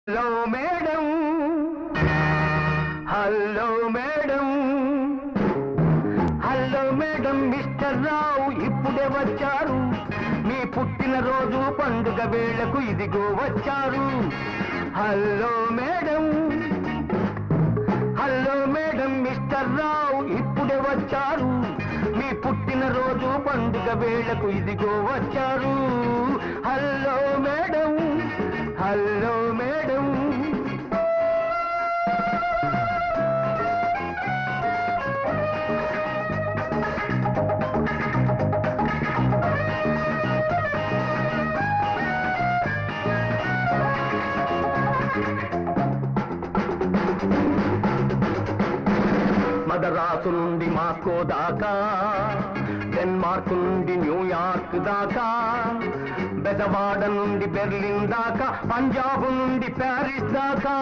hello madam hello madam hello madam mister Rao ఇప్పుడే వచ్చారు మీ పుట్టినరోజు పండుగ వేళకు ఇదిగో వచ్చారు hello madam hello madam mister Rao ఇప్పుడే వచ్చారు మీ పుట్టినరోజు పండుగ వేళకు ఇదిగో వచ్చారు hello madam hello madam Madras నుండి మాస్కో దాకా డెన్మార్క్ నుండి న్యూయార్క్ దాకా బెదవాడ నుండి బెర్లిన్ దాకా పంజాబ్ నుండి ప్యారిస్ దాకా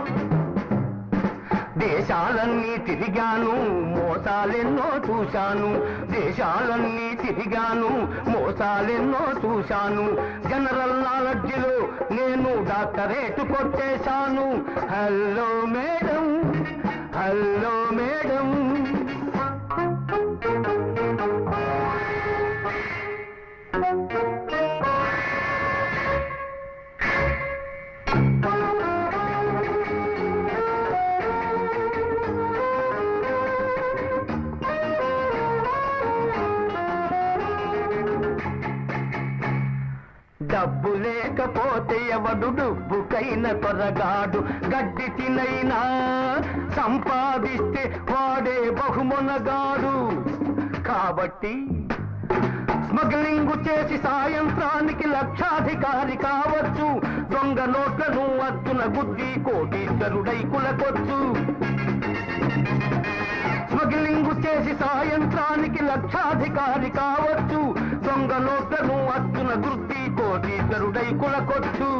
దేశాలన్నీ తిరిగాను మోసాలెన్నో చూశాను దేశాలన్నీ తిరిగాను మోసాలెన్నో చూశాను జనరల్ నాలెడ్జ్లో నేను డాక్టరేట్ కొట్టేశాను హలో మేడం హలో మేడం డబ్బు లేకపోతే ఎవడు డబ్బుకైన త్వరగాడు గడ్డి తినైనా సంపాదిస్తే వాడే బహుమొనగాడు కాబట్టి స్మగ్లింగ్ చేసి సాయంత్రానికి లక్షాధికారి కావచ్చు దొంగ నోట్లను అద్దున గుద్ది కోటీశ్వరుడై కులకొచ్చు స్మగ్లింగ్ చేసి సాయంత్రానికి లక్షాధికారి కావచ్చు దొంగ నోట్లను అచ్చున గుర్తి కోటీశ్వరుడై కులకొచ్చు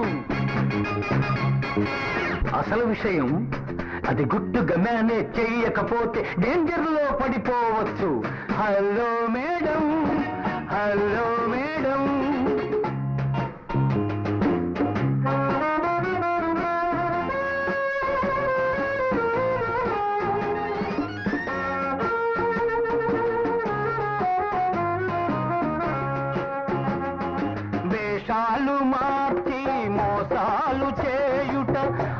అసలు విషయం అది గుట్టుగా మేనేజ్ చెయ్యకపోతే డేంజర్ లో పడిపోవచ్చు హలో మేడం హలో మేడం వేషాలు మార్చి మోసాలు చేయుట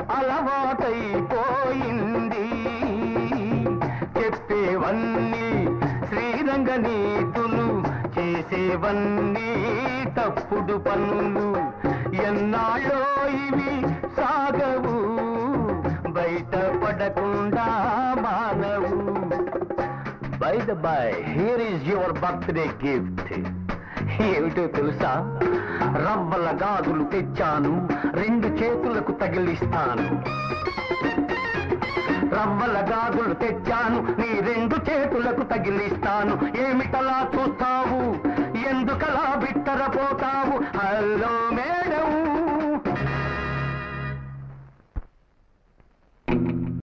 అలవాటైపోయింది చెప్పేవన్నీ శ్రీరంగ నీతులు చేసేవన్నీ తప్పుడు పనులు ఎన్నాళ్ళో ఇవి సాగవు బయటపడకుండా మానవు by the by here is your birthday gift ఏమిటో తెలుసా రవ్వల గాజులు తెచ్చాను రెండు చేతులకు తగిలిస్తాను రవ్వల గాజులు తెచ్చాను నీ రెండు చేతులకు తగిలిస్తాను ఏమిటలా చూస్తావు ఎందుకలా బిత్తరపోతావు హలో మే